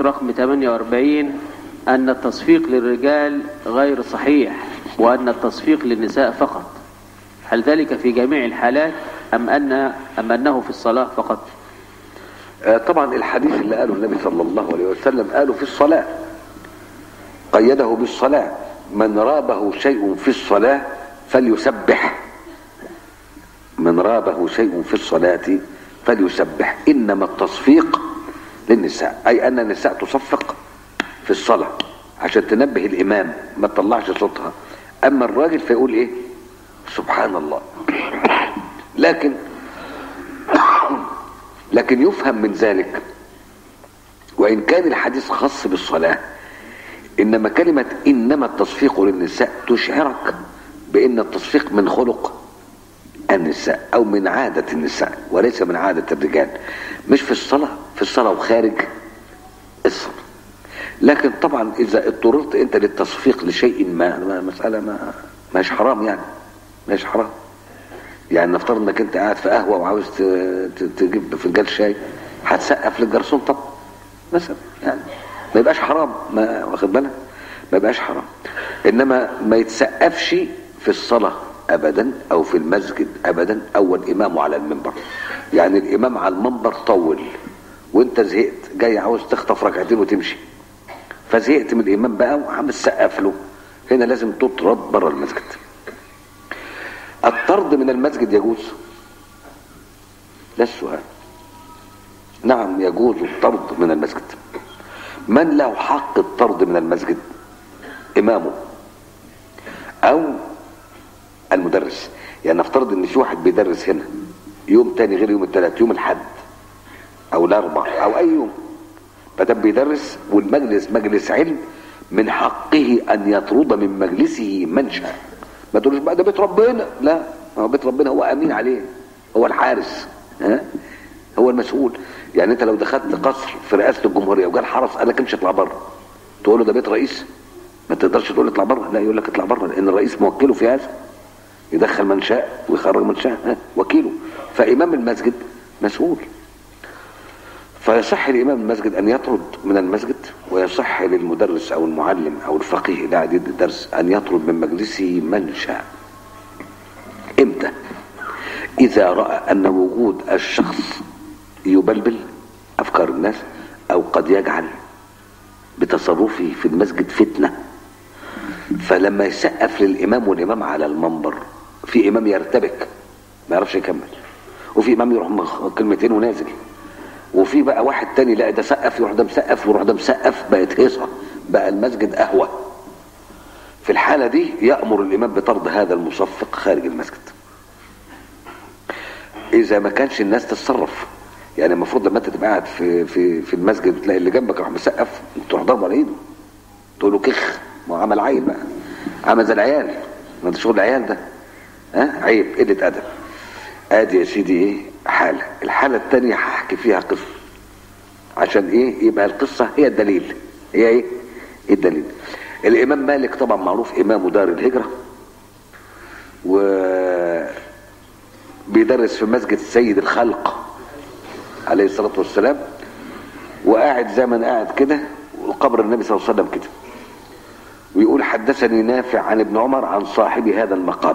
الشريط رقم 48 أن التصفيق للرجال غير صحيح وأن التصفيق للنساء فقط هل ذلك في جميع الحالات أم, أن أم أنه في الصلاة فقط آه، طبعا الحديث اللي قاله النبي صلى الله عليه وسلم قاله في الصلاة قيده بالصلاة من رابه شيء في الصلاة فليسبح من رابه شيء في الصلاة فليسبح إنما التصفيق للنساء أي أن النساء تصفق في الصلاة عشان تنبه الإمام ما تطلعش صوتها أما الراجل فيقول إيه سبحان الله لكن لكن يفهم من ذلك وإن كان الحديث خاص بالصلاة إنما كلمة إنما التصفيق للنساء تشعرك بأن التصفيق من خلق النساء أو من عادة النساء وليس من عادة الرجال مش في الصلاة في الصلاة وخارج الصلاة لكن طبعا إذا اضطررت أنت للتصفيق لشيء ما, ما مسألة ما مش حرام يعني مش حرام يعني نفترض انك انت قاعد في قهوه وعاوز ت- ت- تجيب فنجان شاي هتسقف للجرسون طب مثلا يعني ما يبقاش حرام ما واخد بالك ما يبقاش حرام انما ما يتسقفش في الصلاه ابدا او في المسجد ابدا او الامام على المنبر يعني الامام على المنبر طول وانت زهقت جاي عاوز تخطف ركعتين وتمشي فزهقت من الامام بقى وعم تسقف له هنا لازم تطرد بره المسجد الطرد من المسجد يجوز لا السؤال نعم يجوز الطرد من المسجد من له حق الطرد من المسجد امامه او المدرس يعني نفترض ان في واحد بيدرس هنا يوم تاني غير يوم الثلاث يوم الحد او الاربع او اي يوم فده بيدرس والمجلس مجلس علم من حقه ان يطرد من مجلسه من شاء ما تقولوش بقى ده بيت ربنا لا هو بيت ربنا هو امين عليه هو الحارس ها هو المسؤول يعني انت لو دخلت قصر في رئاسه الجمهوريه وجا الحرس قال لك امشي اطلع بره تقول له ده بيت رئيس ما تقدرش تقول له اطلع بره لا يقول لك اطلع بره لان الرئيس موكله في هذا يدخل من شاء ويخرج من شاء ها وكيله فامام المسجد مسؤول فيصح لإمام المسجد أن يطرد من المسجد ويصح للمدرس أو المعلم أو الفقيه اللي قاعد يدي الدرس أن يطرد من مجلسه من شاء إمتى؟ إذا رأى أن وجود الشخص يبلبل أفكار الناس أو قد يجعل بتصرفه في المسجد فتنة فلما يسقف للإمام والإمام على المنبر في إمام يرتبك ما يعرفش يكمل وفي إمام يروح مخ- كلمتين ونازل وفي بقى واحد تاني لا ده سقف يروح ده مسقف ويروح ده مسقف بقت هيصه بقى المسجد قهوه في الحاله دي يامر الامام بطرد هذا المصفق خارج المسجد اذا ما كانش الناس تتصرف يعني المفروض لما انت تبقى قاعد في في في المسجد تلاقي اللي جنبك راح مسقف تروح ضربه على ايده تقول له كخ ما هو عمل عيل بقى عمل زي العيال ما ده شغل العيال ده ها عيب قله ادب ادي يا سيدي ايه حاله الحاله الثانيه هحكي فيها قصه عشان ايه يبقى القصه هي الدليل هي ايه الدليل الامام مالك طبعا معروف امام دار الهجره و بيدرس في مسجد سيد الخلق عليه الصلاه والسلام وقاعد زي ما انا قاعد كده وقبر النبي صلى الله عليه وسلم كده ويقول حدثني نافع عن ابن عمر عن صاحب هذا المقام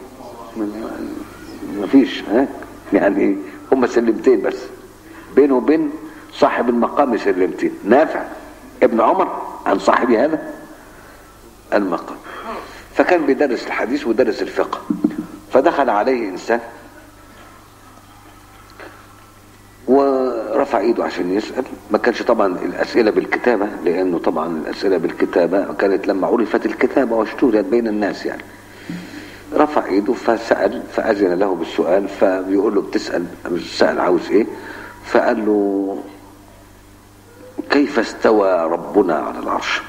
مفيش ها يعني هم سلمتين بس بينه وبين صاحب المقام سلمتين نافع ابن عمر عن صاحب هذا المقام فكان بيدرس الحديث ودرس الفقه فدخل عليه انسان ورفع ايده عشان يسال ما كانش طبعا الاسئله بالكتابه لانه طبعا الاسئله بالكتابه كانت لما عرفت الكتابه واشتهرت بين الناس يعني رفع ايده فسأل فأذن له بالسؤال فبيقول له بتسأل سأل عاوز ايه فقال له كيف استوى ربنا على العرش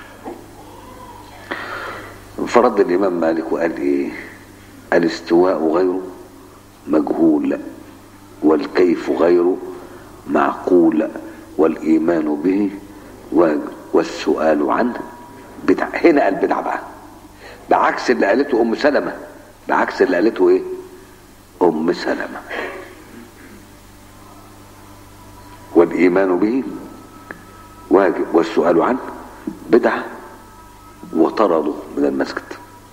فرد الإمام مالك وقال ايه الاستواء غير مجهول والكيف غير معقول والإيمان به والسؤال عنه بدعة هنا قال بدعة بقى بعكس اللي قالته ام سلمة بعكس اللي قالته ايه ام سلمة والايمان به واجب والسؤال عنه بدعة وطردوا من المسجد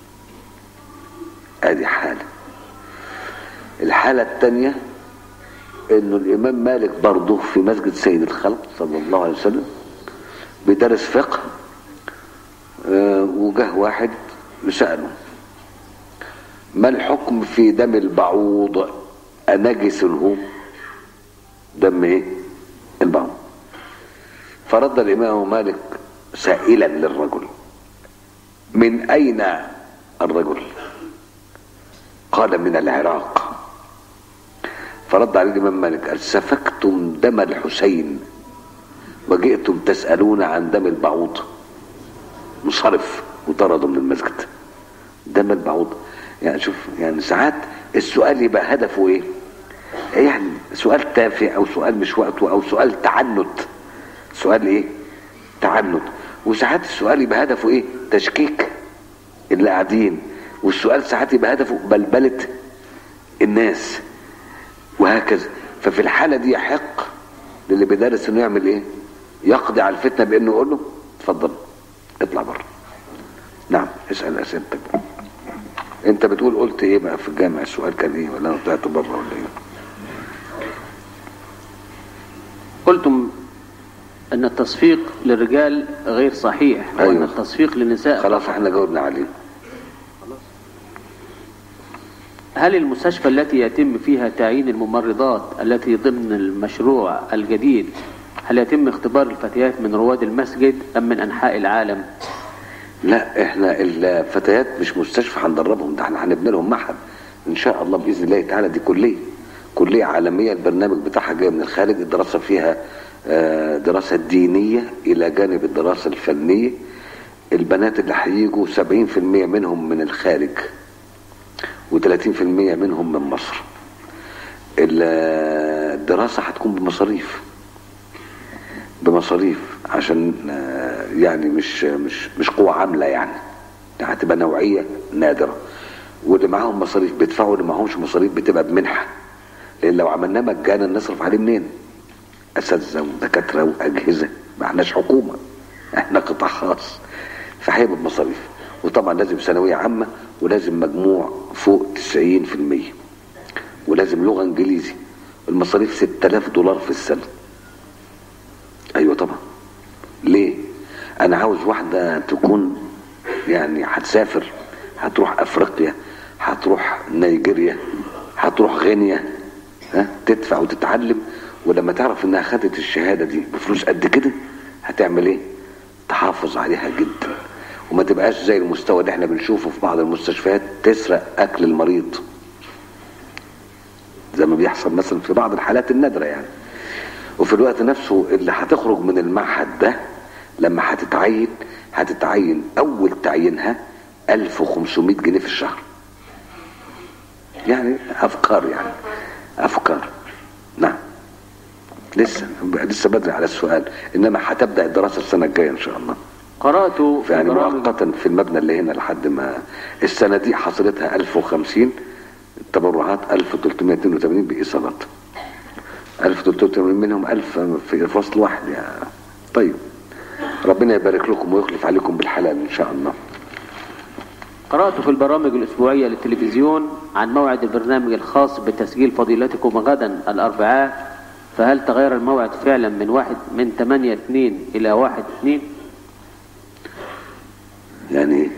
ادي حالة الحالة الثانية انه الامام مالك برضه في مسجد سيد الخلق صلى الله عليه وسلم بيدرس فقه آه، وجه واحد سأله ما الحكم في دم البعوض أنجس هو دم ايه البعوض فرد الإمام مالك سائلا للرجل من أين الرجل قال من العراق فرد عليه الإمام مالك قال سفكتم دم الحسين وجئتم تسألون عن دم البعوض منصرف وطردوا من المسجد دم البعوض يعني شوف يعني ساعات السؤال يبقى هدفه ايه يعني سؤال تافه او سؤال مش وقته او سؤال تعنت سؤال ايه تعنت وساعات السؤال يبقى هدفه ايه تشكيك اللي قاعدين والسؤال ساعات يبقى هدفه بلبلة الناس وهكذا ففي الحالة دي يحق للي بيدرس انه يعمل ايه يقضي على الفتنة بانه يقول له اتفضل اطلع بره نعم اسأل اسئلتك انت بتقول قلت ايه بقى في الجامع السؤال كان ايه ولا انا طلعت بره ولا ايه قلتم أن التصفيق للرجال غير صحيح وأن أيوة. التصفيق للنساء خلاص احنا جاوبنا عليه هل المستشفى التي يتم فيها تعيين الممرضات التي ضمن المشروع الجديد هل يتم اختبار الفتيات من رواد المسجد أم من أنحاء العالم لا احنا الفتيات مش مستشفى هندربهم ده احنا هنبني لهم معهد ان شاء الله باذن الله تعالى دي كليه كليه عالميه البرنامج بتاعها جاي من الخارج الدراسه فيها آه، دراسه دينيه الى جانب الدراسه الفنيه البنات اللي هيجوا 70% منهم من الخارج و30% منهم من مصر ال- الدراسه هتكون بمصاريف بمصاريف عشان آه، يعني مش مش مش قوة عاملة يعني هتبقى نوعية نادرة واللي معاهم مصاريف بيدفعوا اللي معاهمش مصاريف بتبقى بمنحة لأن لو عملناه مجانا نصرف عليه منين؟ أساتذة ودكاترة وأجهزة ما احناش حكومة احنا قطاع خاص فهيبقى بمصاريف وطبعا لازم ثانوية عامة ولازم مجموع فوق 90% ولازم لغة انجليزي المصاريف 6000 دولار في السنة ايوه طبعا ليه انا عاوز واحده تكون يعني هتسافر هتروح افريقيا هتروح نيجيريا هتروح غينيا ها تدفع وتتعلم ولما تعرف انها خدت الشهاده دي بفلوس قد كده هتعمل ايه تحافظ عليها جدا وما تبقاش زي المستوى اللي احنا بنشوفه في بعض المستشفيات تسرق اكل المريض زي ما بيحصل مثلا في بعض الحالات النادره يعني وفي الوقت نفسه اللي هتخرج من المعهد ده لما هتتعين هتتعين اول تعيينها 1500 جنيه في الشهر يعني افكار يعني افكار نعم لسه لسه بدري على السؤال انما هتبدا الدراسه السنه الجايه ان شاء الله قرأت في يعني برامج مؤقتا في المبنى اللي هنا لحد ما السنه دي حصلتها 1050 التبرعات 1382 بايصالات 1380 منهم 1000 في فصل واحد يا طيب ربنا يبارك لكم ويخلف عليكم بالحلال ان شاء الله قرأت في البرامج الأسبوعية للتلفزيون عن موعد البرنامج الخاص بتسجيل فضيلتكم غدا الأربعاء فهل تغير الموعد فعلا من واحد من 8 2 إلى 1 2 يعني ايه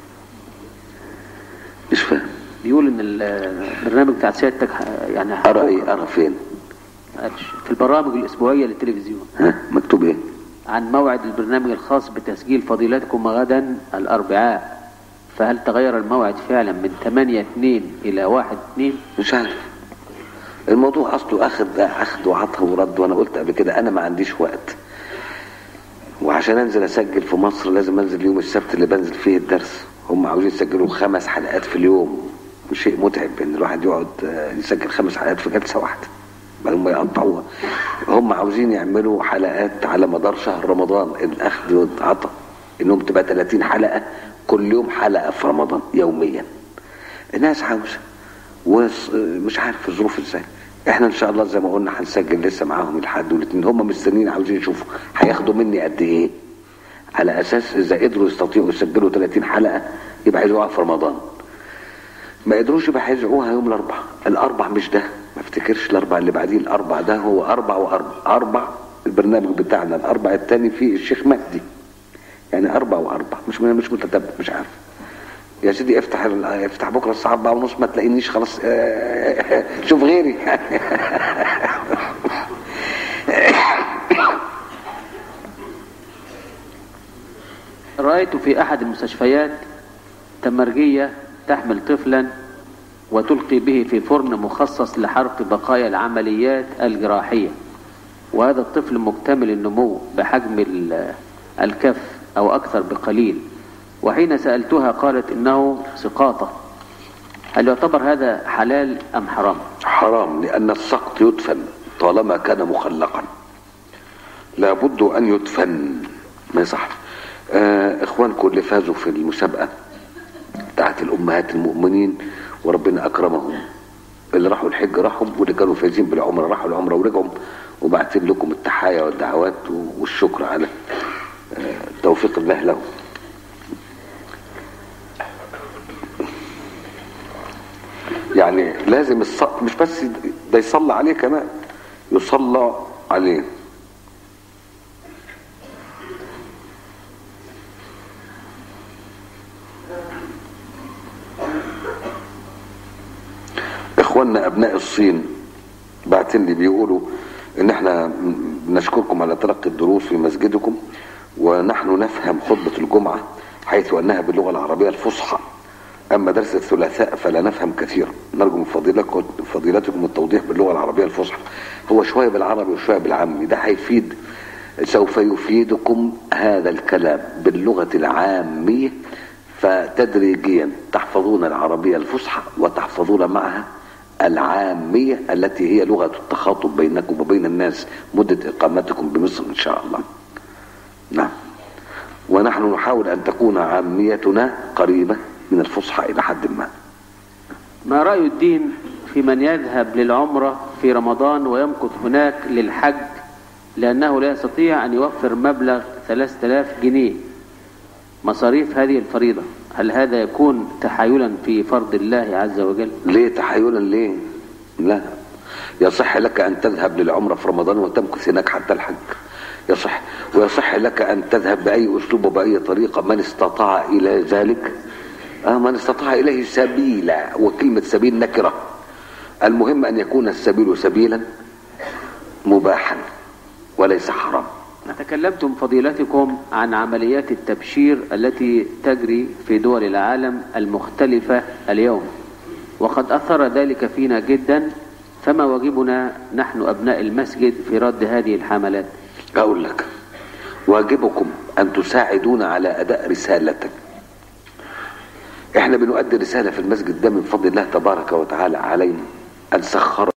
مش فاهم بيقول إن ال- البرنامج بتاع سيادتك ح- يعني ارى ايه ارى فين قالش. في البرامج الأسبوعية للتلفزيون ها مكتوب ايه عن موعد البرنامج الخاص بتسجيل فضيلتكم غدا الأربعاء فهل تغير الموعد فعلا من 8 2 إلى 1 2 مش عارف الموضوع اصله اخذ اخذ وعطى ورد وانا قلت قبل كده انا ما عنديش وقت وعشان انزل اسجل في مصر لازم انزل يوم السبت اللي بنزل فيه الدرس هم عاوزين يسجلوا خمس حلقات في اليوم شيء متعب ان الواحد يقعد آه، يسجل خمس حلقات في جلسه واحده بل هم يقطعوها هم عاوزين يعملوا حلقات على مدار شهر رمضان الاخذ والعطاء انهم تبقى 30 حلقه كل يوم حلقه في رمضان يوميا الناس عاوزه ومش عارف الظروف ازاي احنا ان شاء الله زي ما قلنا هنسجل لسه معاهم الحد والاثنين هم مستنيين عاوزين يشوفوا هياخدوا مني قد ايه على اساس اذا قدروا يستطيعوا يسجلوا 30 حلقه يبقى هيذيعوها في رمضان ما قدروش يبقى هيذيعوها يوم الاربعاء الاربع مش ده ما افتكرش الاربع اللي بعديه الاربع ده هو اربع واربع اربع البرنامج بتاعنا الاربع الثاني فيه الشيخ مهدي يعني اربع واربع مش مش متتبع مش عارف يا سيدي افتح ال- افتح بكره الساعه 4 ونص ما تلاقينيش خلاص شوف غيري رأيت في أحد المستشفيات تمرجية تحمل طفلا وتلقي به في فرن مخصص لحرق بقايا العمليات الجراحية وهذا الطفل مكتمل النمو بحجم ال- الكف أو أكثر بقليل وحين سألتها قالت إنه سقاطة هل يعتبر هذا حلال أم حرام حرام لأن السقط يدفن طالما كان مخلقا لابد أن يدفن ما يصح آه إخوانكم اللي فازوا في المسابقة بتاعت الأمهات المؤمنين وربنا أكرمهم اللي راحوا الحج راحوا واللي كانوا فايزين بالعمرة راحوا العمرة ورجعوا وبعتين لكم التحايا والدعوات والشكر على آه توفيق الله لهم يعني لازم الص... مش بس ده يصلى عليه كمان يصلى عليه اخواننا ابناء الصين بعتين لي بيقولوا ان احنا نشكركم على تلقي الدروس في مسجدكم ونحن نفهم خطبة الجمعة حيث انها باللغة العربية الفصحى اما درس الثلاثاء فلا نفهم كثيرا نرجو من فضيلتكم فضيلتكم التوضيح باللغة العربية الفصحى هو شوية بالعربي وشوية بالعامي ده هيفيد سوف يفيدكم هذا الكلام باللغة العامية فتدريجيا تحفظون العربية الفصحى وتحفظون معها العامية التي هي لغة التخاطب بينكم وبين الناس مدة إقامتكم بمصر إن شاء الله نعم ونحن نحاول أن تكون عاميتنا قريبة من الفصحى إلى حد ما ما رأي الدين في من يذهب للعمرة في رمضان ويمكث هناك للحج لأنه لا يستطيع أن يوفر مبلغ 3000 جنيه مصاريف هذه الفريضة هل هذا يكون تحايلا في فرض الله عز وجل ليه تحايلا ليه لا يصح لك أن تذهب للعمرة في رمضان وتمكث هناك حتى الحج يصح ويصح لك أن تذهب بأي أسلوب وبأي طريقة من استطاع إلى ذلك آه من استطاع إليه سبيلا وكلمة سبيل نكرة المهم أن يكون السبيل سبيلا مباحا وليس حرام تكلمتم فضيلتكم عن عمليات التبشير التي تجري في دول العالم المختلفة اليوم وقد أثر ذلك فينا جدا فما واجبنا نحن أبناء المسجد في رد هذه الحملات أقول لك واجبكم أن تساعدونا على أداء رسالتك احنا بنؤدي رسالة في المسجد ده من فضل الله تبارك وتعالى علينا أن سخر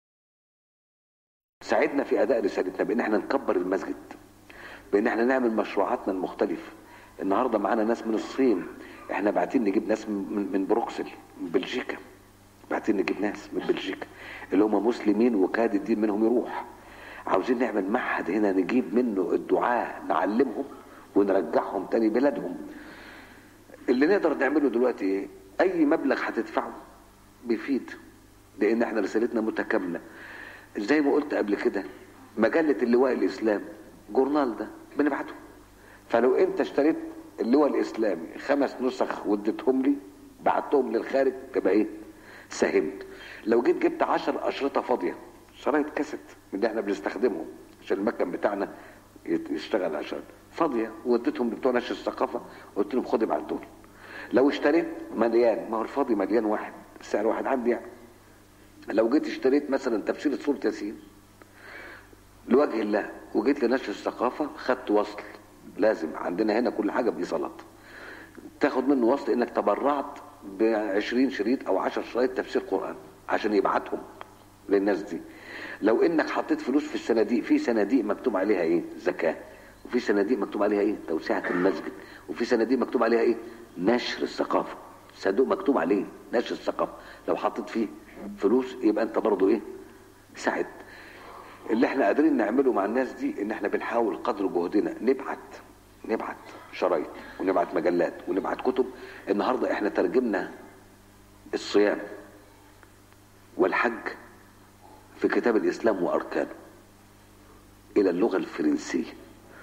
ساعدنا في أداء رسالتنا بأن احنا نكبر المسجد بأن احنا نعمل مشروعاتنا المختلفة النهاردة معانا ناس من الصين احنا باعتين نجيب ناس من, من بروكسل من بلجيكا باعتين نجيب ناس من بلجيكا اللي هم مسلمين وكاد الدين منهم يروح عاوزين نعمل معهد هنا نجيب منه الدعاة نعلمهم ونرجعهم تاني بلادهم اللي نقدر نعمله دلوقتي ايه اي مبلغ هتدفعه بيفيد لان احنا رسالتنا متكامله زي ما قلت قبل كده مجله اللواء الاسلام جورنال ده بنبعته فلو انت اشتريت اللواء الاسلامي خمس نسخ واديتهم لي بعتهم للخارج تبقى ايه ساهمت لو جيت جبت عشر اشرطه فاضيه شرايط كاسيت من اللي احنا بنستخدمهم عشان المكن بتاعنا يشتغل عشان فاضيه واديتهم لبتوع نشر الثقافه قلت لهم خد ابعت دول لو اشتريت مليان ما هو الفاضي مليان واحد سعر واحد عندي يعني لو جيت اشتريت مثلا تفسير سوره ياسين لوجه الله وجيت لنشر الثقافه خدت وصل لازم عندنا هنا كل حاجه بايصالات تاخد منه وصل انك تبرعت ب 20 شريط او 10 شرايط تفسير قران عشان يبعتهم للناس دي لو انك حطيت فلوس في الصناديق في صناديق مكتوب عليها ايه زكاه وفي صناديق مكتوب عليها ايه توسعه المسجد وفي صناديق مكتوب عليها ايه نشر الثقافه صندوق مكتوب عليه نشر الثقافه لو حطيت فيه فلوس يبقى انت برضو ايه ساعد اللي احنا قادرين نعمله مع الناس دي ان احنا بنحاول قدر جهدنا نبعت نبعت شرايط ونبعت مجلات ونبعت كتب النهارده احنا ترجمنا الصيام والحج في كتاب الاسلام واركانه الى اللغه الفرنسيه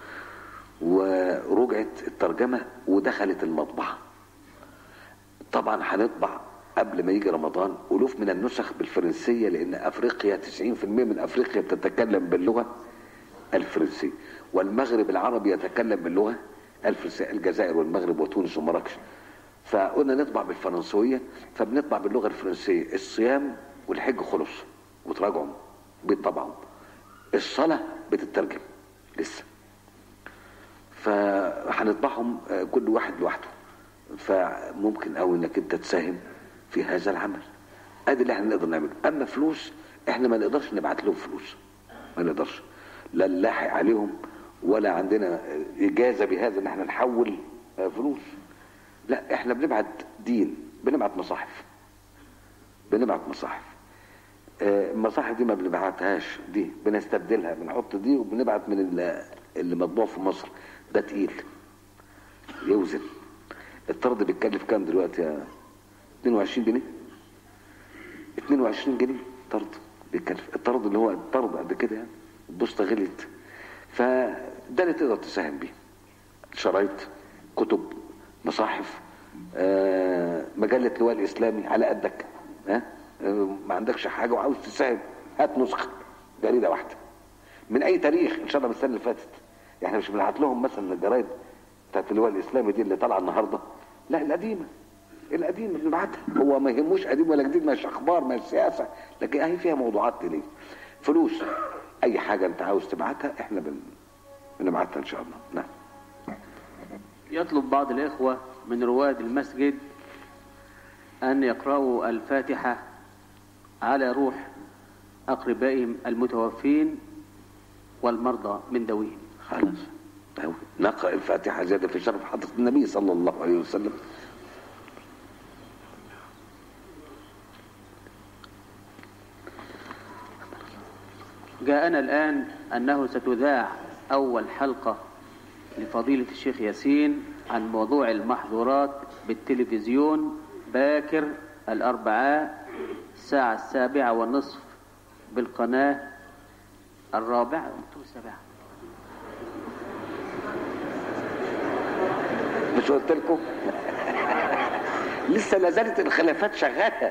ورجعت الترجمه ودخلت المطبعه طبعا هنطبع قبل ما يجي رمضان ألوف من النسخ بالفرنسية لأن أفريقيا 90% من أفريقيا بتتكلم باللغة الفرنسية والمغرب العربي يتكلم باللغة الفرنسية الجزائر والمغرب وتونس ومراكش فقلنا نطبع بالفرنسوية فبنطبع باللغة الفرنسية الصيام والحج خلص وتراجعهم بيطبعوا الصلاة بتترجم لسه فهنطبعهم آه، كل واحد لوحده فممكن قوي انك انت تساهم في هذا العمل ادي اللي احنا نقدر نعمله اما فلوس احنا ما نقدرش نبعت لهم فلوس ما نقدرش لا نلاحق عليهم ولا عندنا اجازه بهذا ان احنا نحول آه، فلوس لا احنا بنبعت دين بنبعت مصاحف بنبعت مصاحف آه، المصاحف دي ما بنبعتهاش دي بنستبدلها بنحط دي وبنبعت من ال- اللي مطبوع في مصر ده تقيل يوزن الطرد بيتكلف كام دلوقتي يا 22 جنيه 22 جنيه طرد بيتكلف الطرد اللي هو الطرد قد كده يعني البوسطه غليت فده اللي تقدر تساهم بيه شرايط كتب مصاحف آه، مجله لواء الاسلامي على قدك ها آه، ما عندكش حاجه وعاوز تساهم هات نسخه جريده واحده من اي تاريخ ان شاء الله من السنه اللي فاتت احنا مش بنبعت لهم مثلا الجرايد بتاعت اللواء الاسلامي دي اللي طالعه النهارده لا القديمه القديمه بنبعتها هو ما يهموش قديم ولا جديد مش اخبار مش سياسه لكن اهي فيها موضوعات دي فلوس اي حاجه انت عاوز تبعتها احنا بن... بنبعتها ان شاء الله نعم يطلب بعض الإخوة من رواد المسجد أن يقرأوا الفاتحة على روح أقربائهم المتوفين والمرضى من ذويهم خلاص أهو. نقرا الفاتحه زياده في شرف حضره النبي صلى الله عليه وسلم جاءنا الآن أنه ستذاع أول حلقة لفضيلة الشيخ ياسين عن موضوع المحظورات بالتلفزيون باكر الأربعاء الساعة السابعة والنصف بالقناة الرابعة أنتم السابعة مش قلت لكم لسه لا زالت الخلافات شغاله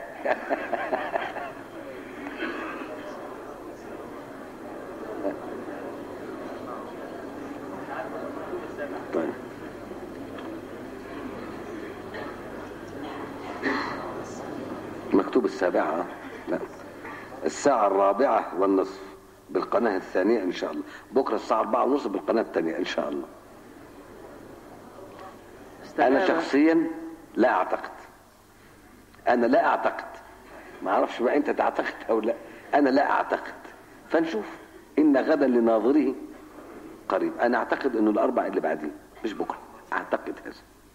طيب مكتوب السابعة لا الساعة الرابعة والنصف بالقناة الثانية إن شاء الله بكرة الساعة أربعة ونصف بالقناة الثانية إن شاء الله انا استجاب- شخصيا لا اعتقد انا لا اعتقد ما اعرفش بقى انت تعتقد او لا انا لا اعتقد فنشوف ان غدا لناظره قريب انا اعتقد انه الاربع اللي بعدين مش بكره اعتقد هذا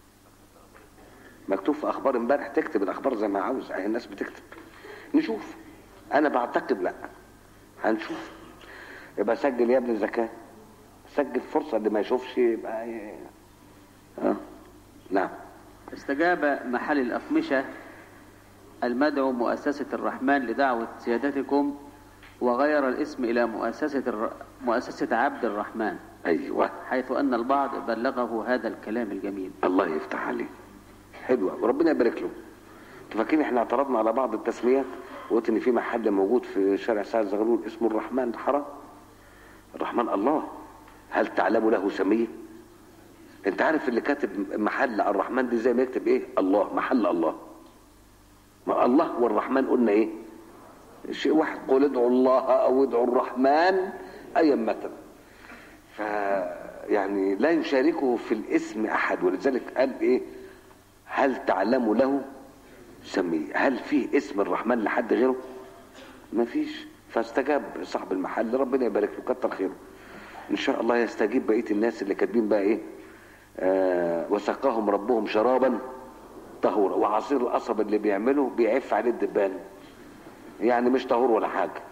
مكتوب في اخبار امبارح تكتب الاخبار زي ما عاوز اهي الناس بتكتب نشوف انا بعتقد لا هنشوف يبقى سجل يا ابني الزكاه سجل فرصه اللي ما يشوفش يبقى ي- اه نعم استجاب محل الأقمشة المدعو مؤسسة الرحمن لدعوة سيادتكم وغير الاسم إلى مؤسسة الر... مؤسسة عبد الرحمن ايوه حيث أن البعض بلغه هذا الكلام الجميل الله يفتح عليه حلوة وربنا يبارك له انتوا فاكرين احنا اعترضنا على بعض التسميات وقلت ان في محل موجود في شارع سعد زغلول اسمه الرحمن ده حرام الرحمن الله هل تعلم له سميه انت عارف اللي كاتب محل الرحمن دي زي ما يكتب ايه الله محل الله ما الله والرحمن قلنا ايه شيء واحد قل ادعوا الله او ادعوا الرحمن ايا متى ف يعني لا يشاركه في الاسم احد ولذلك قال ايه هل تعلم له سميه هل فيه اسم الرحمن لحد غيره ما فيش فاستجاب صاحب المحل ربنا يبارك له كتر خيره ان شاء الله يستجيب بقيه الناس اللي كاتبين بقى ايه آه وسقاهم ربهم شرابا طهورا وعصير القصب اللي بيعمله بيعف عليه الدبان يعني مش طهور ولا حاجه لا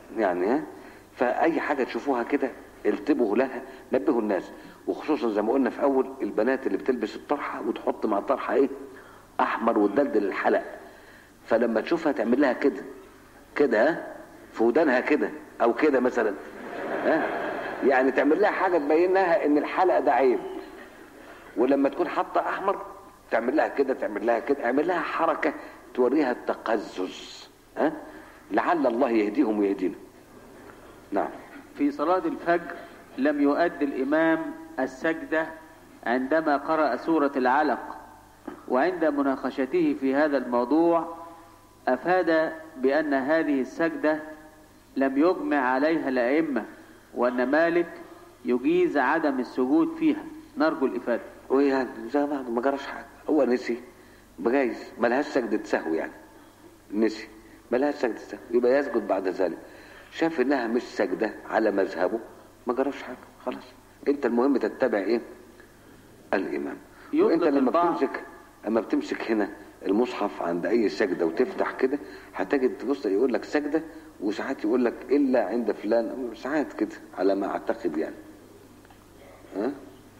يعني ها فاي حاجه تشوفوها كده التبهوا لها نبهوا الناس وخصوصا زي ما قلنا في اول البنات اللي بتلبس الطرحه وتحط مع الطرحه ايه احمر وتدلدل الحلق فلما تشوفها تعمل لها كده كده ها في ودانها كده او كده مثلا ها يعني تعمل لها حاجه تبين لها ان الحلق ده عيب ولما تكون حاطه احمر تعمل لها كده تعمل لها كده اعمل لها حركه توريها التقزز ها لعل الله يهديهم ويهدينا نعم في صلاة الفجر لم يؤد الإمام السجدة عندما قرأ سورة العلق وعند مناقشته في هذا الموضوع أفاد بأن هذه السجدة لم يجمع عليها الأئمة وأن مالك يجيز عدم السجود فيها نرجو الإفادة ويعني زي بعض ما جراش حاجه هو نسي بجايز ملهاش سجدة سهو يعني نسي ملهاش سجدة سهو يبقى يسجد بعد ذلك شاف انها مش سجدة على مذهبه ما جراش حاجة خلاص انت المهم تتبع ايه الامام يطلق وانت لما البعض. بتمسك اما بتمسك هنا المصحف عند اي سجدة وتفتح كده هتجد تبص يقول لك سجدة وساعات يقول لك الا عند فلان ساعات كده على ما اعتقد يعني ها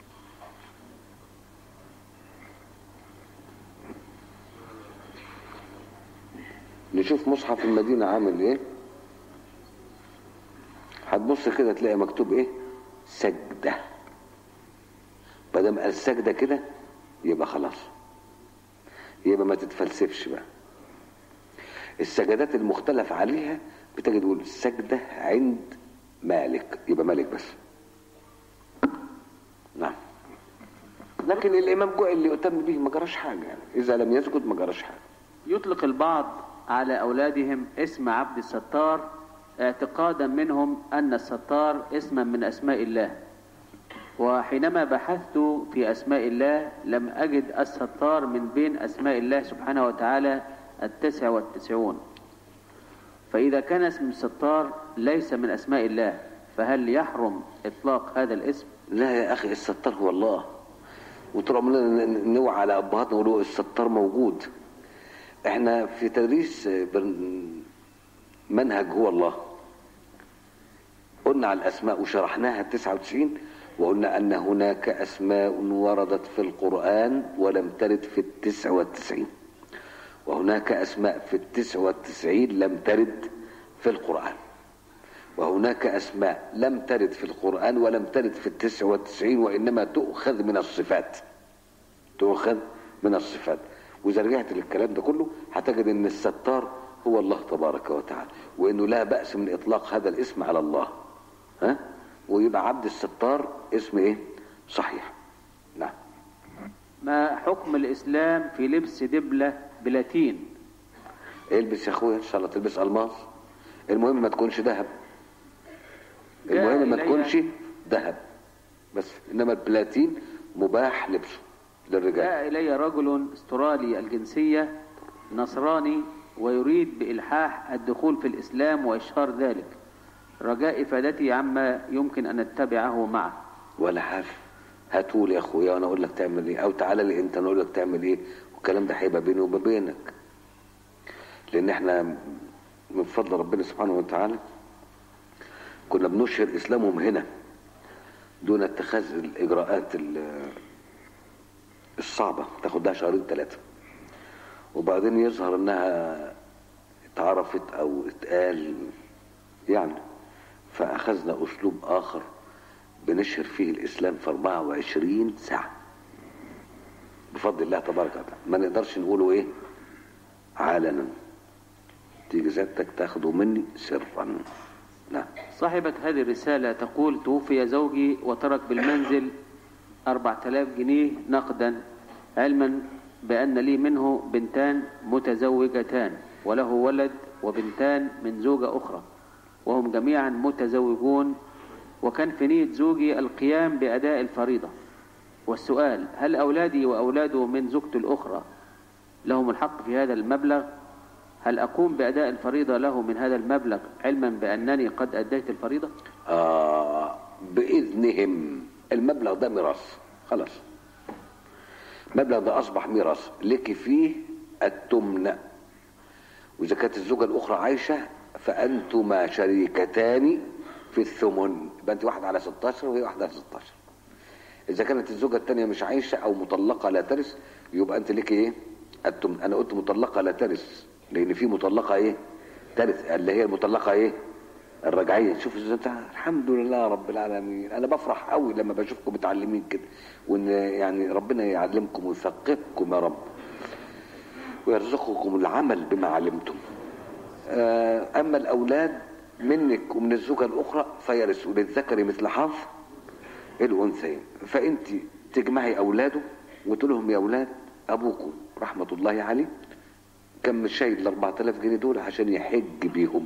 نشوف مصحف المدينة عامل ايه هتبص كده تلاقي مكتوب ايه سجدة بدل قال سجدة كده يبقى خلاص يبقى ما تتفلسفش بقى السجدات المختلف عليها بتجد تقول سجدة عند مالك يبقى مالك بس نعم لكن الامام جوع اللي يؤتم به ما جراش حاجه يعني اذا لم يسجد ما جراش حاجه يطلق البعض على أولادهم اسم عبد الستار اعتقادا منهم أن الستار اسما من أسماء الله وحينما بحثت في أسماء الله لم أجد الستار من بين أسماء الله سبحانه وتعالى التسع والتسعون فإذا كان اسم الستار ليس من أسماء الله فهل يحرم إطلاق هذا الاسم لا يا اخي الستار هو الله وطول عمرنا ن- نوعى على ابهاتنا ونقول الستار موجود احنا في تدريس برن- منهج هو الله قلنا على الاسماء وشرحناها 99 وقلنا ان هناك اسماء وردت في القران ولم ترد في التسع والتسعين وهناك اسماء في التسع والتسعين لم ترد في القران وهناك أسماء لم ترد في القرآن ولم ترد في التسع والتسعين وإنما تؤخذ من الصفات تؤخذ من الصفات وإذا رجعت للكلام ده كله هتجد أن الستار هو الله تبارك وتعالى وأنه لا بأس من إطلاق هذا الاسم على الله ها ويبقى عبد الستار اسم إيه صحيح نعم ما حكم الإسلام في لبس دبلة بلاتين البس يا أخويا إن شاء الله تلبس ألماس المهم ما تكونش ذهب جاء المهم ما إلي- تكونش ذهب بس انما البلاتين مباح لبسه للرجال جاء إلي رجل استرالي الجنسية نصراني ويريد بإلحاح الدخول في الإسلام وإشهار ذلك رجاء إفادتي عما يمكن أن نتبعه معه ولا حاجه هاتولي يا اخويا وانا اقول لك تعمل ايه او تعالى لي انت انا اقول لك تعمل ايه والكلام ده هيبقى بيني وبينك لان احنا من فضل ربنا سبحانه وتعالى كنا بنشهر اسلامهم هنا دون اتخاذ الاجراءات ال- الصعبه تاخد لها شهرين ثلاثه وبعدين يظهر انها اتعرفت او اتقال يعني فاخذنا اسلوب اخر بنشهر فيه الاسلام في 24 ساعه بفضل الله تبارك وتعالى ما نقدرش نقوله ايه علنا تيجي سيادتك تاخده مني سرا نعم صاحبة هذه الرسالة تقول توفي زوجي وترك بالمنزل أربعة آلاف جنيه نقدا علما بأن لي منه بنتان متزوجتان وله ولد وبنتان من زوجة أخرى وهم جميعا متزوجون وكان في نية زوجي القيام بأداء الفريضة والسؤال هل أولادي وأولاده من زوجته الأخرى لهم الحق في هذا المبلغ هل أقوم بأداء الفريضة له من هذا المبلغ علما بأنني قد أديت الفريضة آه بإذنهم المبلغ ده ميراث خلاص المبلغ ده أصبح ميراث لك فيه التمن وإذا كانت الزوجة الأخرى عايشة فأنتما شريكتان في الثمن يبقى أنت واحدة على 16 وهي واحدة على 16 إذا كانت الزوجة الثانية مش عايشة أو مطلقة لا ترث يبقى أنت ليك إيه؟ أنتم أنا قلت مطلقة لا ترث لأن في مطلقة إيه؟ ترث اللي هي المطلقة إيه؟ الرجعية شوف ازاي بتاع- الحمد لله رب العالمين انا بفرح قوي لما بشوفكم متعلمين كده وان يعني ربنا يعلمكم ويثقفكم يا رب ويرزقكم العمل بما علمتم آه، اما الاولاد منك ومن الزوجة الاخرى فيرثوا للذكر مثل حظ الانثيين فانت تجمعي اولاده وتقول لهم يا اولاد ابوكم رحمة الله عليه كان مش شايل ال 4000 جنيه دول عشان يحج بيهم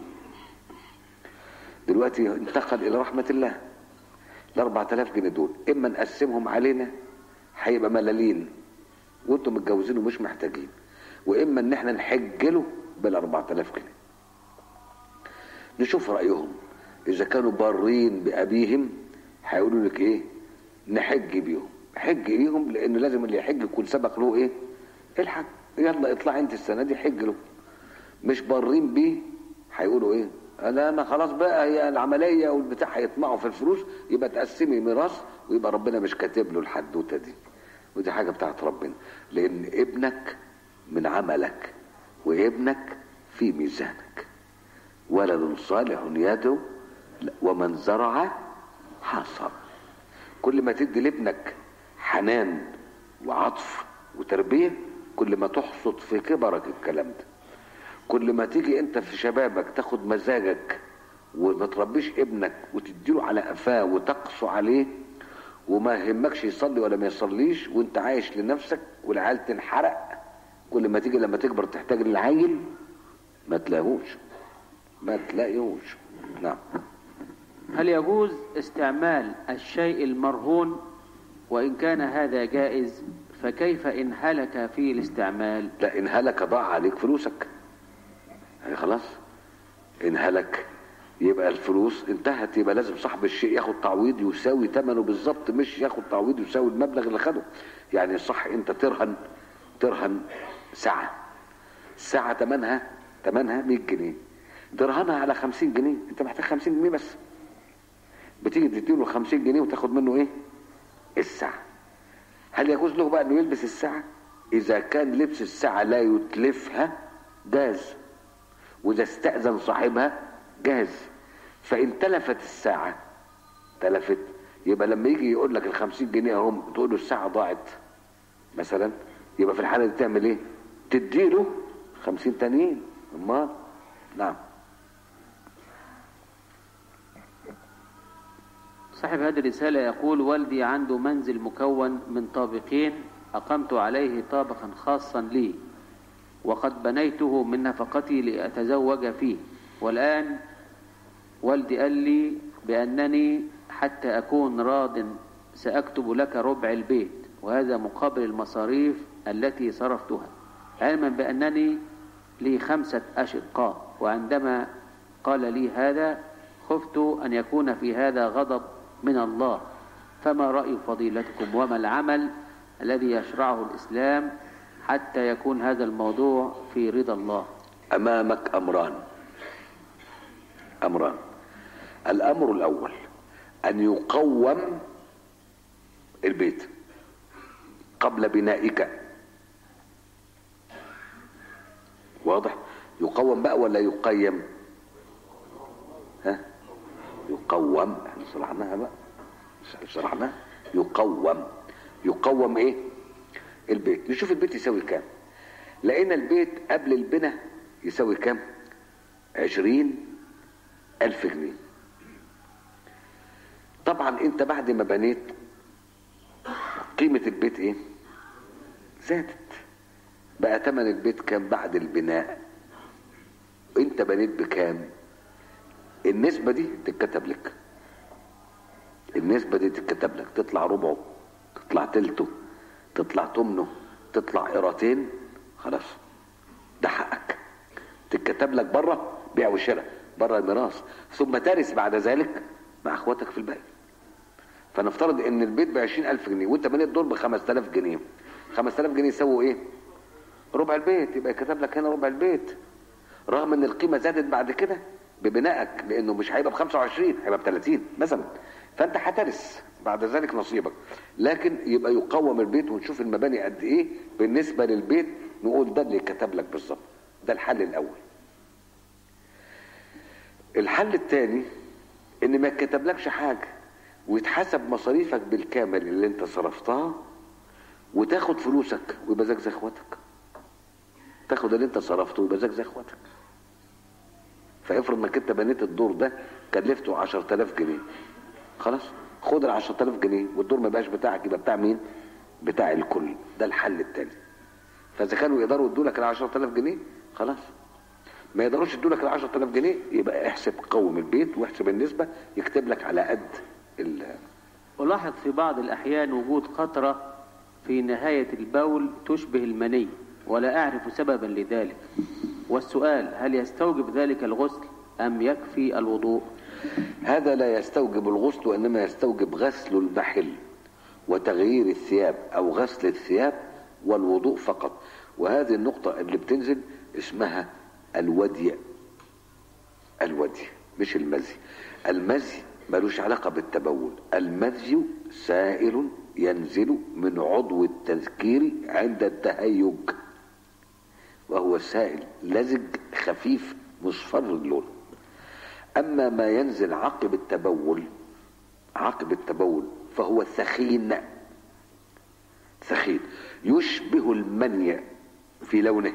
دلوقتي انتقل الى رحمة الله ال 4000 جنيه دول اما نقسمهم علينا هيبقى ملالين وانتم متجوزين ومش محتاجين واما ان احنا نحج له بال 4000 جنيه نشوف رايهم اذا كانوا بارين بابيهم هيقولوا لك ايه نحج بيهم حج بيهم لان لازم اللي يحج يكون سبق له ايه الحج يلا اطلع انت السنه دي حج له مش بارين بيه هيقولوا ايه لا انا خلاص بقى هي العمليه والبتاع هيطمعوا في الفلوس يبقى تقسمي ميراث ويبقى ربنا مش كاتب له الحدوته دي ودي حاجه بتاعت ربنا لان ابنك من عملك وابنك في ميزانك ولد صالح يدعو ومن زرع حصد كل ما تدي لابنك حنان وعطف وتربيه كل ما تحصد في كبرك الكلام ده كل ما تيجي انت في شبابك تاخد مزاجك وما تربيش ابنك وتديله على قفاه وتقسو عليه وما يهمكش يصلي ولا ما يصليش وانت عايش لنفسك والعيال تنحرق كل ما تيجي لما تكبر تحتاج للعيل ما تلاقوش ما تلاقيهوش نعم هل يجوز استعمال الشيء المرهون وإن كان هذا جائز فكيف إن هلك في الاستعمال لا ان هلك ضاع عليك فلوسك يعني خلاص ان هلك يبقى الفلوس انتهت يبقى لازم صاحب الشيء ياخد تعويض يساوي ثمنه بالظبط مش ياخد تعويض يساوي المبلغ اللي خده يعني صح انت ترهن ترهن ساعة الساعة ثمنها ثمنها 100 جنيه ترهنها على 50 جنيه انت محتاج 50 جنيه بس بتيجي تديله 50 جنيه وتاخد منه ايه الساعة هل يجوز له بقى انه يلبس الساعة اذا كان لبس الساعة لا يتلفها جاز واذا استأذن صاحبها جاز فان تلفت الساعة تلفت يبقى لما يجي يقول لك الخمسين جنيه هم تقول له الساعة ضاعت مثلا يبقى في الحالة دي تعمل ايه تديله خمسين تانيين امال نعم صاحب هذه الرسالة يقول والدي عنده منزل مكون من طابقين أقمت عليه طابقا خاصا لي وقد بنيته من نفقتي لأتزوج فيه والآن والدي قال لي بأنني حتى أكون راض سأكتب لك ربع البيت وهذا مقابل المصاريف التي صرفتها علما بأنني لي خمسة أشقاء وعندما قال لي هذا خفت أن يكون في هذا غضب من الله فما رأي فضيلتكم وما العمل الذي يشرعه الإسلام حتى يكون هذا الموضوع في رضا الله امامك امران امران الامر الاول ان يقوم البيت قبل بنائك واضح يقوم بقى ولا يقيم ها يقوم احنا شرحناها بقى شرحناها يقوم يقوم ايه البيت نشوف البيت يساوي كام لقينا البيت قبل البناء يساوي كام عشرين ألف جنيه طبعا انت بعد ما بنيت قيمة البيت ايه زادت بقى تمن البيت كام بعد البناء انت بنيت بكام النسبة دي تتكتب لك النسبة دي تتكتب لك تطلع ربعه تطلع تلته تطلع تمنه تطلع قيرتين خلاص ده حقك تتكتب لك بره بيع وشراء بره الميراث ثم ترث بعد ذلك مع اخواتك في الباقي فنفترض ان البيت ب ألف جنيه وانت بنيت دور ب 5000 جنيه 5000 جنيه يسووا ايه ربع البيت يبقى كتب لك هنا ربع البيت رغم ان القيمه زادت بعد كده ببنائك لانه مش هيبقى ب 25 هيبقى ب 30 مثلا فانت هترث بعد ذلك نصيبك لكن يبقى يقوم البيت ونشوف المباني قد ايه بالنسبه للبيت نقول ده اللي كتب لك بالظبط ده الحل الاول الحل الثاني ان ما يتكتبلكش حاجه ويتحسب مصاريفك بالكامل اللي انت صرفتها وتاخد فلوسك ويبقى زيك زي اخواتك تاخد اللي انت صرفته ويبقى زيك زي اخواتك فافرض انك انت بنيت الدور ده كلفته 10000 جنيه خلاص خد ال 10000 جنيه والدور ما يبقاش بتاعك يبقى بتاع مين؟ بتاع الكل ده الحل التاني فاذا كانوا يقدروا يدوا لك ال 10000 جنيه خلاص ما يقدروش يدوا لك ال 10000 جنيه يبقى احسب قوم البيت واحسب النسبه يكتب لك على قد ال ألاحظ في بعض الأحيان وجود قطرة في نهاية البول تشبه المني ولا أعرف سببا لذلك والسؤال هل يستوجب ذلك الغسل أم يكفي الوضوء هذا لا يستوجب الغسل وانما يستوجب غسل المحل وتغيير الثياب او غسل الثياب والوضوء فقط وهذه النقطة اللي بتنزل اسمها الودي الودي مش المزي المزي ملوش علاقة بالتبول المزي سائل ينزل من عضو التذكير عند التهيج وهو سائل لزج خفيف مصفر اللون اما ما ينزل عقب التبول عقب التبول فهو ثخين ثخين يشبه المني في لونه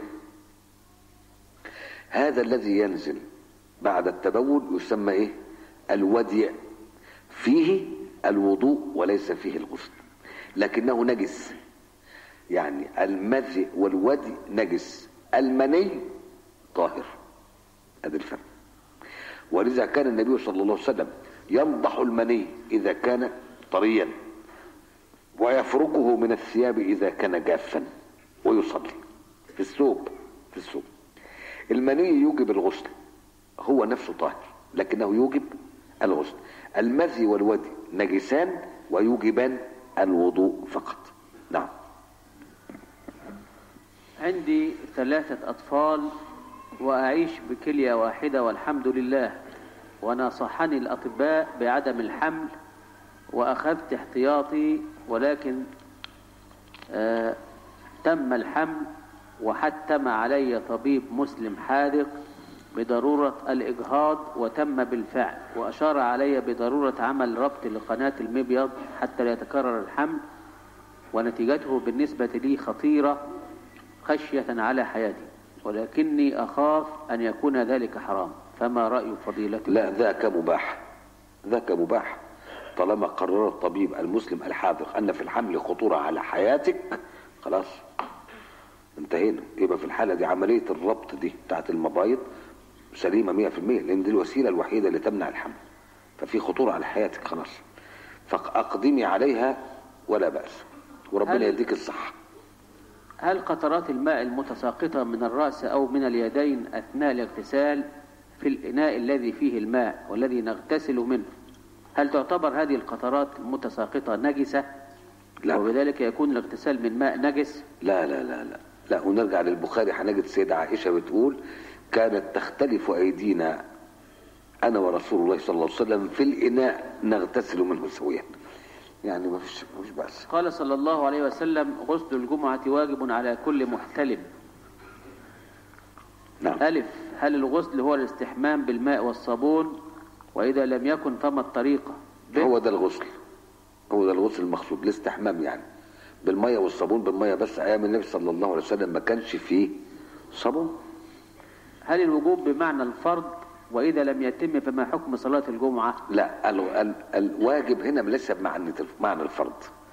هذا الذي ينزل بعد التبول يسمى ايه الودي فيه الوضوء وليس فيه الغسل لكنه نجس يعني المذي والودي نجس المني طاهر هذا الفرق ولذا كان النبي صلى الله عليه وسلم ينضح المني اذا كان طريا ويفركه من الثياب اذا كان جافا ويصلي في الثوب في الثوب المني يوجب الغسل هو نفسه طاهر لكنه يوجب الغسل المذي والودي نجسان ويوجبان الوضوء فقط نعم عندي ثلاثة أطفال وأعيش بكلية واحدة والحمد لله ونصحني الأطباء بعدم الحمل وأخذت احتياطي ولكن آه تم الحمل وحتم علي طبيب مسلم حاذق بضرورة الإجهاض وتم بالفعل وأشار علي بضرورة عمل ربط لقناة المبيض حتى لا يتكرر الحمل ونتيجته بالنسبة لي خطيرة خشية على حياتي ولكني أخاف أن يكون ذلك حرام فما رأي فضيلتك لا ذاك مباح ذاك مباح طالما قرر الطبيب المسلم الحاذق ان في الحمل خطورة على حياتك خلاص انتهينا يبقى في الحالة دي عملية الربط دي بتاعت المبايض سليمة مية في المية لان دي الوسيلة الوحيدة اللي تمنع الحمل ففي خطورة على حياتك خلاص فاقدمي عليها ولا بأس وربنا هل- يديك الصحة هل قطرات الماء المتساقطة من الرأس أو من اليدين أثناء الاغتسال في الإناء الذي فيه الماء والذي نغتسل منه هل تعتبر هذه القطرات المتساقطة نجسة لا. وبذلك يكون الاغتسال من ماء نجس لا لا لا لا لا ونرجع للبخاري هنجد السيدة عائشة بتقول كانت تختلف أيدينا أنا ورسول الله صلى الله عليه وسلم في الإناء نغتسل منه سويا يعني ما فيش ما فيش بأس قال صلى الله عليه وسلم غسل الجمعة واجب على كل محتلم نعم ألف هل الغسل هو الاستحمام بالماء والصابون وإذا لم يكن فما الطريقة ب هو ده الغسل هو ده الغسل المقصود الاستحمام يعني بالمية والصابون بالمية بس أيام النبي صلى الله عليه وسلم ما كانش فيه صابون هل الوجوب بمعنى الفرض وإذا لم يتم فما حكم صلاة الجمعة لا ال ال الواجب هنا ليس بمعنى معنى الفرض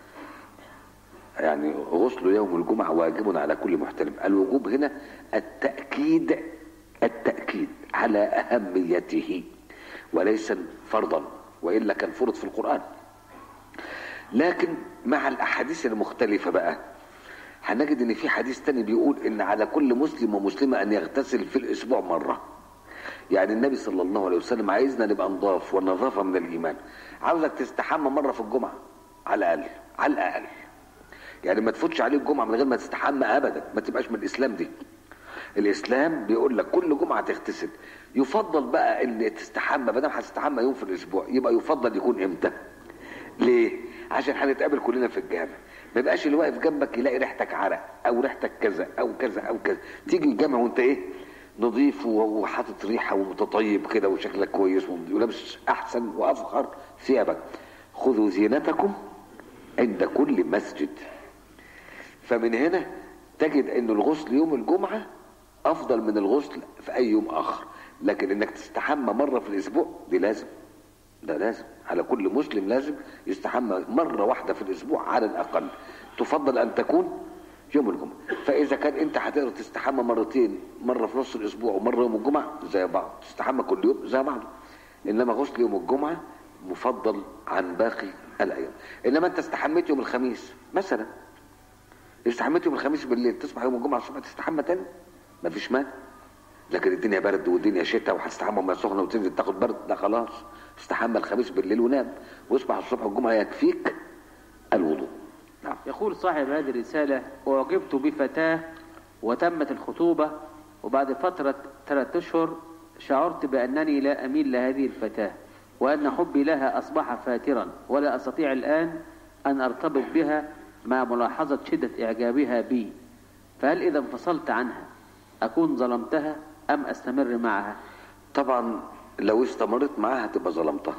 يعني غسل يوم الجمعة واجب على كل محترم الوجوب هنا التأكيد التأكيد على أهميته وليس فرضا وإلا كان فرض في القرآن لكن مع الأحاديث المختلفة بقى هنجد ان في حديث تاني بيقول ان على كل مسلم ومسلمة ان يغتسل في الاسبوع مرة يعني النبي صلى الله عليه وسلم عايزنا نبقى نضاف والنظافة من الايمان عاوزك تستحمى مرة في الجمعة على الاقل على الاقل يعني ما تفوتش عليك الجمعة من غير ما تستحمى ابدا ما تبقاش من الاسلام دي الاسلام بيقول لك كل جمعه تغتسل يفضل بقى ان تستحمى ما دام هتستحمى يوم في الاسبوع يبقى يفضل يكون امتى ليه عشان هنتقابل كلنا في الجامع ما يبقاش اللي واقف جنبك يلاقي ريحتك عرق او ريحتك كذا او كذا او كذا تيجي الجامع وانت ايه نظيف وحاطط ريحه ومتطيب كده وشكلك كويس ولابس احسن وافخر ثيابك خذوا زينتكم عند كل مسجد فمن هنا تجد ان الغسل يوم الجمعة افضل من الغسل في اي يوم اخر لكن انك تستحمى مرة في الاسبوع دي لازم ده لازم على كل مسلم لازم يستحمى مرة واحدة في الاسبوع على الاقل تفضل ان تكون يوم الجمعة فاذا كان انت هتقدر تستحمى مرتين مرة في نص الاسبوع ومرة يوم الجمعة زي بعض تستحمى كل يوم زي بعض انما غسل يوم الجمعة مفضل عن باقي الايام انما انت استحميت يوم الخميس مثلا استحميت يوم الخميس بالليل تصبح يوم الجمعه الصبح تستحمى تاني مفيش مانع لكن الدنيا برد والدنيا شتاء وهتستحمى ميه سخنه وتنزل تاخد برد ده خلاص استحمى الخميس بالليل ونام واصبح الصبح الجمعه يكفيك الوضوء نعم يقول صاحب هذه الرسالة أعجبت بفتاة وتمت الخطوبة وبعد فترة ثلاثة أشهر شعرت بأنني لا أميل لهذه الفتاة وأن حبي لها أصبح فاترا ولا أستطيع الآن أن أرتبط بها مع ملاحظة شدة إعجابها بي فهل إذا انفصلت عنها أكون ظلمتها أم أستمر معها طبعا لو استمرت معاها هتبقى ظلمتها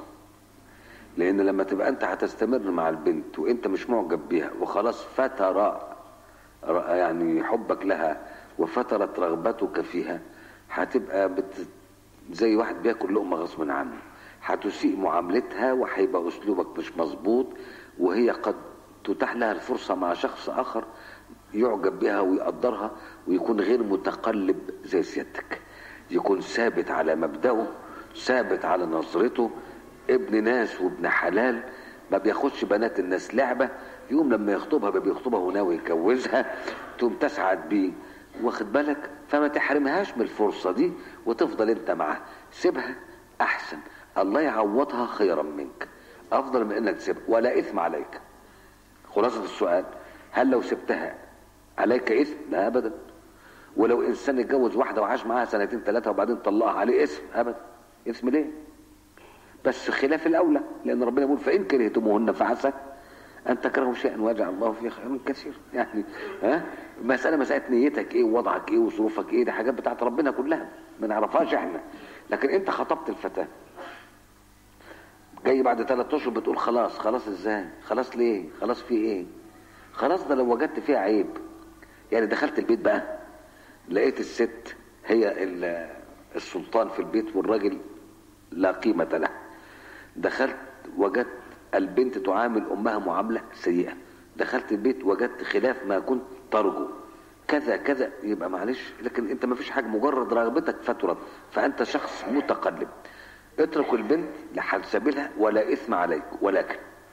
لان لما تبقى انت هتستمر مع البنت وانت مش معجب بيها وخلاص فتر ر- يعني حبك لها وفترت رغبتك فيها هتبقى بت زي واحد بياكل لقمه غصب عنه هتسيء معاملتها وهيبقى اسلوبك مش مظبوط وهي قد تتاح لها الفرصه مع شخص اخر يعجب بها ويقدرها ويكون غير متقلب زي سيادتك يكون ثابت على مبدأه ثابت على نظرته ابن ناس وابن حلال ما بياخدش بنات الناس لعبة يوم لما يخطبها ما بيخطبها وناوي يتجوزها تقوم تسعد بيه واخد بالك فما تحرمهاش من الفرصة دي وتفضل انت معاها سيبها احسن الله يعوضها خيرا منك افضل من انك تسيبها ولا اثم عليك خلاصة السؤال هل لو سبتها عليك اثم لا ابدا ولو انسان اتجوز واحده وعاش معاها سنتين ثلاثه وبعدين طلقها عليه اسم ابدا اسم ليه بس خلاف الاولى لان ربنا يقول فان كرهتموهن فعسى ان تكرهوا شيئا ويجعل الله فيه خيرا كثير يعني ها مساله مساله نيتك ايه ووضعك ايه وظروفك ايه دي حاجات بتاعت ربنا كلها ما نعرفهاش احنا لكن انت خطبت الفتاه جاي بعد ثلاث اشهر بتقول خلاص خلاص ازاي خلاص ليه خلاص في ايه خلاص ده لو وجدت فيها عيب يعني دخلت البيت بقى لقيت الست هي ال- السلطان في البيت والراجل لا قيمة له دخلت وجدت البنت تعامل أمها معاملة سيئة دخلت البيت وجدت خلاف ما كنت ترجو كذا كذا يبقى معلش لكن انت ما فيش حاجة مجرد رغبتك فترت فانت شخص متقلب اترك البنت لحال سبيلها ولا اثم عليك ولكن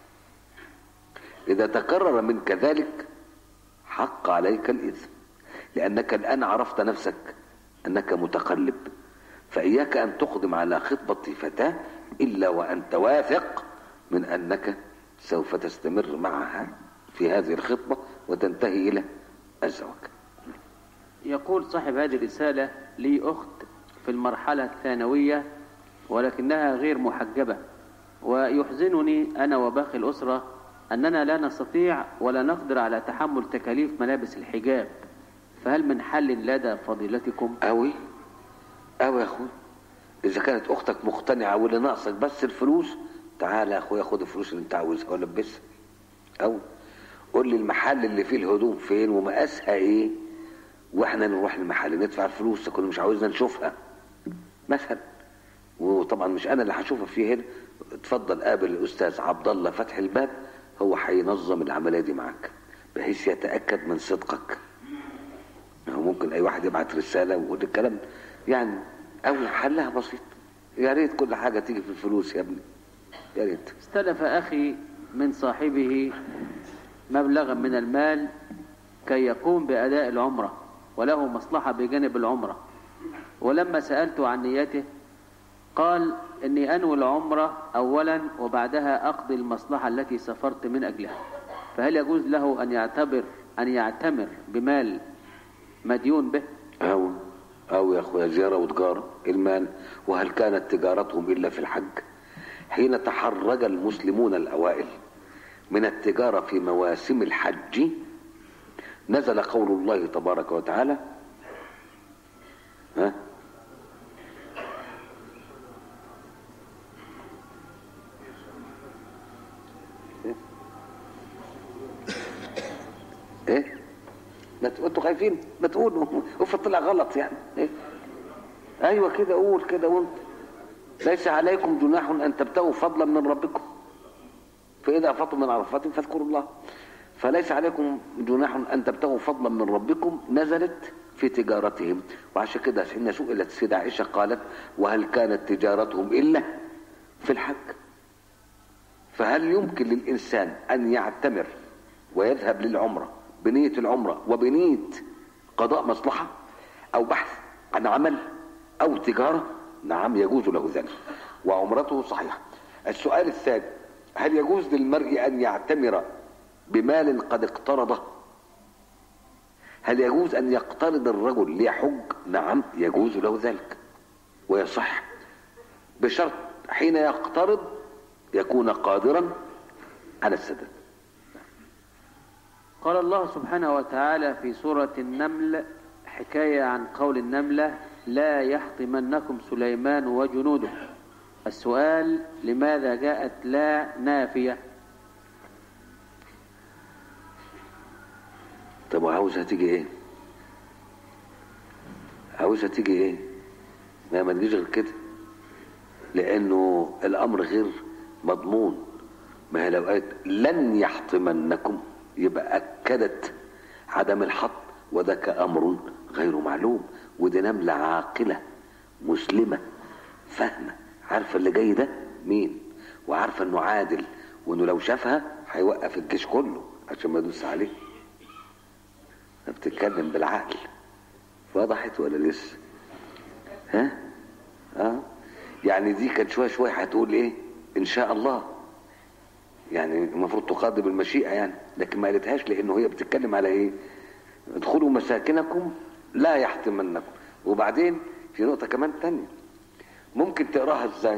اذا تكرر منك ذلك حق عليك الاثم لانك الان عرفت نفسك انك متقلب فاياك ان تقدم على خطبه فتاه الا وانت واثق من انك سوف تستمر معها في هذه الخطبه وتنتهي الى الزواج يقول صاحب هذه الرسالة لي أخت في المرحلة الثانوية ولكنها غير محجبة ويحزنني أنا وباقي الأسرة أننا لا نستطيع ولا نقدر على تحمل تكاليف ملابس الحجاب فهل من حل لدى فضيلتكم قوي قوي يا اخوي اذا كانت اختك مقتنعه واللي ناقصك بس الفلوس تعالى يا اخويا خد الفلوس اللي انت عاوزها ولبسها او قول لي المحل اللي فيه الهدوم فين ومقاسها ايه واحنا نروح المحل ندفع الفلوس كنا مش عاوزنا نشوفها مثلا وطبعا مش انا اللي هشوفها فيه هنا اتفضل قابل الاستاذ عبد الله فتح الباب هو هينظم العمليه دي معاك بحيث يتاكد من صدقك هو ممكن اي واحد يبعت رساله ويقول الكلام يعني او حلها بسيط يا ريت كل حاجه تيجي في الفلوس يا ابني يا ريت استلف أخي من صاحبه مبلغا من المال كي يقوم بأداء العمرة وله مصلحة بجانب العمرة ولما سألته عن نيته قال إني أنوي العمرة أولا وبعدها أقضي المصلحة التي سافرت من أجلها فهل يجوز له أن يعتبر أن يعتمر بمال مديون به أو أو يا أخويا زيارة وتجارة المال وهل كانت تجارتهم إلا في الحج حين تحرج المسلمون الأوائل من التجارة في مواسم الحج نزل قول الله تبارك وتعالى ها ايه ما ت- انتوا خايفين ما تقولوا افرض طلع غلط يعني ايه ايوه كده قول كده وانت ليس عليكم جناح ان تبتغوا فضلا من ربكم فاذا افضتم من عرفات فاذكروا الله فليس عليكم جناح ان تبتغوا فضلا من ربكم نزلت في تجارتهم وعشان كده حين سئلت السيدة عائشة قالت وهل كانت تجارتهم إلا في الحج فهل يمكن للإنسان أن يعتمر ويذهب للعمرة بنية العمرة وبنية قضاء مصلحة أو بحث عن عمل أو تجارة نعم يجوز له ذلك وعمرته صحيحة السؤال الثاني هل يجوز للمرء أن يعتمر بمال قد اقترضه هل يجوز أن يقترض الرجل ليحج نعم يجوز له ذلك ويصح بشرط حين يقترض يكون قادرا على السداد قال الله سبحانه وتعالى في سورة النمل حكاية عن قول النملة لا يحطمنكم سليمان وجنوده السؤال لماذا جاءت لا نافية طب وعاوزها تيجي ايه عاوزها تيجي ايه ما ما تجيش غير كده لانه الامر غير مضمون ما هي لو قالت لن يحطمنكم يبقى اكدت عدم الحط وذاك امر غير معلوم ودي نمله عاقله مسلمه فاهمه عارفه اللي جاي ده مين وعارفه انه عادل وانه لو شافها هيوقف الجيش كله عشان ما يدوس عليه بتتكلم بالعقل وضحت ولا لسه ها اه يعني دي كانت شويه شويه هتقول ايه ان شاء الله يعني المفروض تقاضي بالمشيئه يعني لكن ما قالتهاش لانه هي بتتكلم على ايه ادخلوا مساكنكم لا يحطمنكم وبعدين في نقطه كمان تانية ممكن تقراها ازاي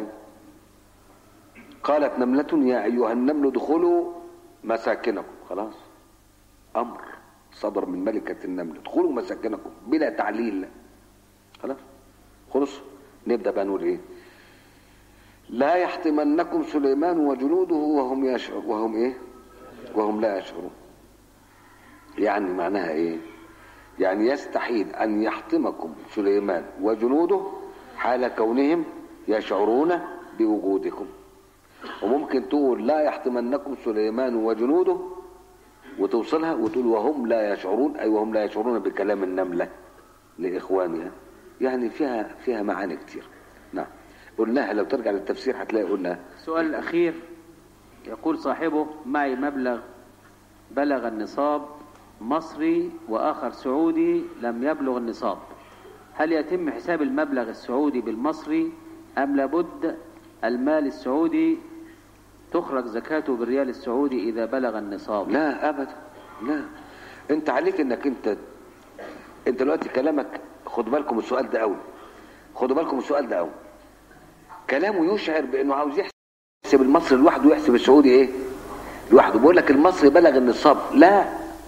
قالت نملة يا أيها النمل ادخلوا مساكنكم خلاص أمر صدر من ملكة النمل ادخلوا مساكنكم بلا تعليل خلاص خلص نبدأ بقى نقول ايه لا يحطمنكم سليمان وجنوده وهم يشعر وهم ايه وهم لا يشعرون يعني معناها ايه يعني يستحيل ان يحطمكم سليمان وجنوده حال كونهم يشعرون بوجودكم وممكن تقول لا يحطمنكم سليمان وجنوده وتوصلها وتقول وهم لا يشعرون اي وهم لا يشعرون بكلام النمله لاخوانها يعني فيها فيها معاني كتير نعم قلناها لو ترجع للتفسير هتلاقي قلنا السؤال الأخير يقول صاحبه معي مبلغ بلغ النصاب مصري وآخر سعودي لم يبلغ النصاب هل يتم حساب المبلغ السعودي بالمصري أم لابد المال السعودي تخرج زكاته بالريال السعودي إذا بلغ النصاب لا ابدا لا انت عليك انك انت انت دلوقتي كلامك خد بالكم السؤال ده قوي خدوا بالكم السؤال ده قوي كلامه يشعر بانه عاوز يحسب المصري لوحده ويحسب السعودي ايه لوحده بيقول لك المصري بلغ النصاب لا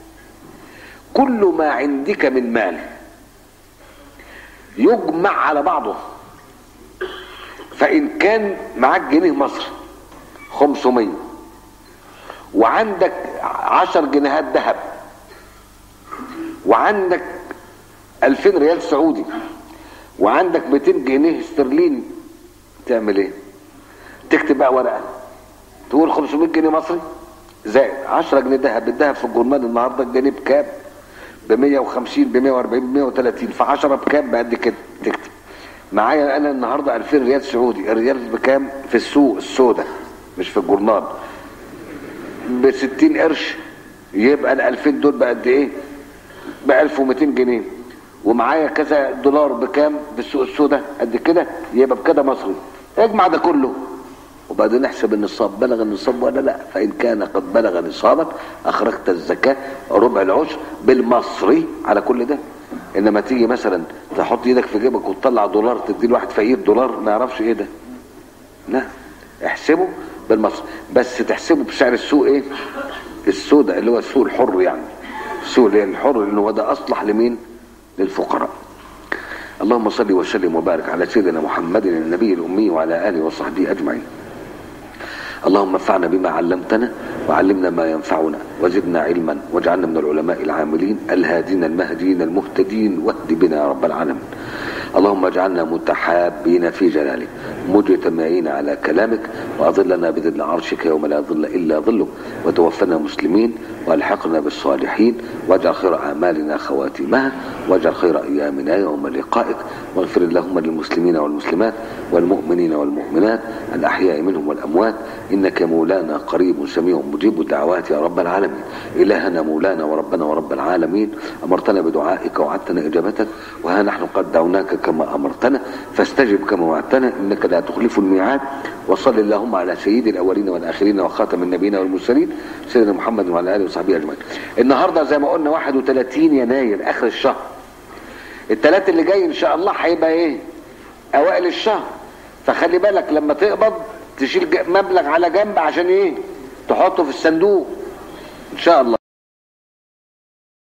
كل ما عندك من مال يجمع على بعضه فإن كان معاك جنيه مصري 500 وعندك 10 جنيهات ذهب وعندك 2000 ريال سعودي وعندك 200 جنيه استرليني تعمل ايه؟ تكتب بقى ورقه تقول 500 جنيه مصري زائد 10 جنيه ذهب الذهب في الجرمان النهارده الجنيه بكام؟ ب 150 ب 140 ب 130 في 10 بكام بقد كده تكتب معايا انا النهارده 2000 ريال سعودي الريال بكام في السوق السوداء مش في الجورنال ب 60 قرش يبقى ال 2000 دول بقد ايه ب 1200 جنيه ومعايا كذا دولار بكام في السوق السوداء قد كده يبقى بكده مصري اجمع ده كله وبعدين احسب النصاب بلغ النصاب ولا لا فان كان قد بلغ نصابا اخرجت الزكاه ربع العشر بالمصري على كل ده انما تيجي مثلا تحط ايدك في جيبك وتطلع دولار تدي لواحد فقير دولار ما يعرفش ايه ده لا احسبه بالمصر بس تحسبه بسعر السوق ايه السوداء اللي هو السوق الحر يعني السوق اللي هي الحر لانه هو ده اصلح لمين للفقراء اللهم صل وسلم وبارك على سيدنا محمد النبي الامي وعلى اله وصحبه اجمعين اللهم انفعنا بما علمتنا وعلمنا ما ينفعنا وزدنا علما واجعلنا من العلماء العاملين الهادين المهديين المهتدين واهد بنا يا رب العالمين اللهم اجعلنا متحابين في جلالك مجتمعين على كلامك واظلنا بظل عرشك يوم لا ظل الا ظلك وتوفنا مسلمين والحقنا بالصالحين واجعل خير اعمالنا خواتمها واجعل خير ايامنا يوم لقائك واغفر اللهم للمسلمين والمسلمات والمؤمنين والمؤمنات الاحياء منهم والاموات انك مولانا قريب سميع مجيب الدعوات يا رب العالمين الهنا مولانا وربنا ورب العالمين امرتنا بدعائك وعدتنا اجابتك وها نحن قد دعوناك كما امرتنا فاستجب كما وعدتنا انك لا تخلف الميعاد وصل اللهم على سيد الاولين والاخرين وخاتم النبيين والمرسلين سيدنا محمد وعلى اله وصحبه اجمعين النهارده زي ما قلنا 31 يناير اخر الشهر الثلاث اللي جاي ان شاء الله هيبقى ايه اوائل الشهر فخلي بالك لما تقبض تشيل ج- مبلغ على جنب عشان ايه تحطه في الصندوق ان شاء الله